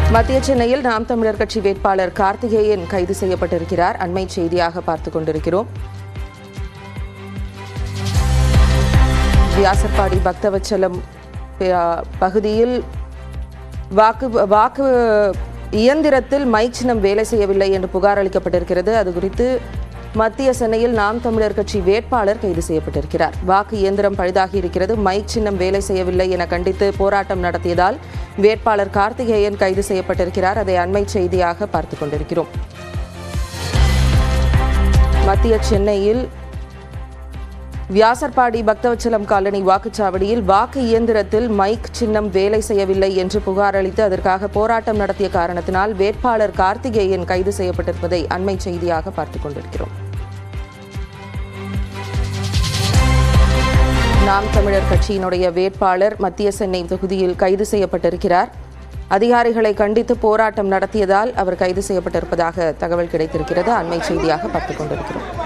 மத்திய சென்னையில் நாம் தமிழர் கட்சி வேட்பாளர் கார்த்திகேயன் கைது செய்யப்பட்டிருக்கிறார் அண்மை செய்தியாக பார்த்துக் கொண்டிருக்கிறோம் வியாசர்பாடி பக்தவச்சலம் ப- பகுதியில் வாக்கு வாக்கு இயந்திரத்தில் மைக் சின்னம் வேலை செய்யவில்லை என்று புகார் அளிக்கப்பட்டிருக்கிறது அது குறித்து மத்திய சென்னையில் நாம் தமிழர் கட்சி வேட்பாளர் கைது செய்யப்பட்டிருக்கிறார் வாக்கு இயந்திரம் பழுதாகி இருக்கிறது மைக் சின்னம் வேலை செய்யவில்லை என கண்டித்து போராட்டம் நடத்தியதால் வேட்பாளர் கார்த்திகேயன் கைது செய்யப்பட்டிருக்கிறார் அதை அண்மை செய்தியாக பார்த்துக் கொண்டிருக்கிறோம் மத்திய சென்னையில் வியாசர்பாடி பக்தவச்சலம் காலனி வாக்குச்சாவடியில் வாக்கு இயந்திரத்தில் மைக் சின்னம் வேலை செய்யவில்லை என்று புகார் அளித்து அதற்காக போராட்டம் நடத்திய காரணத்தினால் வேட்பாளர் கார்த்திகேயன் கைது செய்யப்பட்டிருப்பதை அண்மை செய்தியாக பார்த்துக் கொண்டிருக்கிறோம் நாம் தமிழர் கட்சியினுடைய வேட்பாளர் மத்திய சென்னை தொகுதியில் கைது செய்யப்பட்டிருக்கிறார் அதிகாரிகளை கண்டித்து போராட்டம் நடத்தியதால் அவர் கைது செய்யப்பட்டிருப்பதாக தகவல் கிடைத்திருக்கிறது அண்மை செய்தியாக பார்த்துக் கொண்டிருக்கிறோம்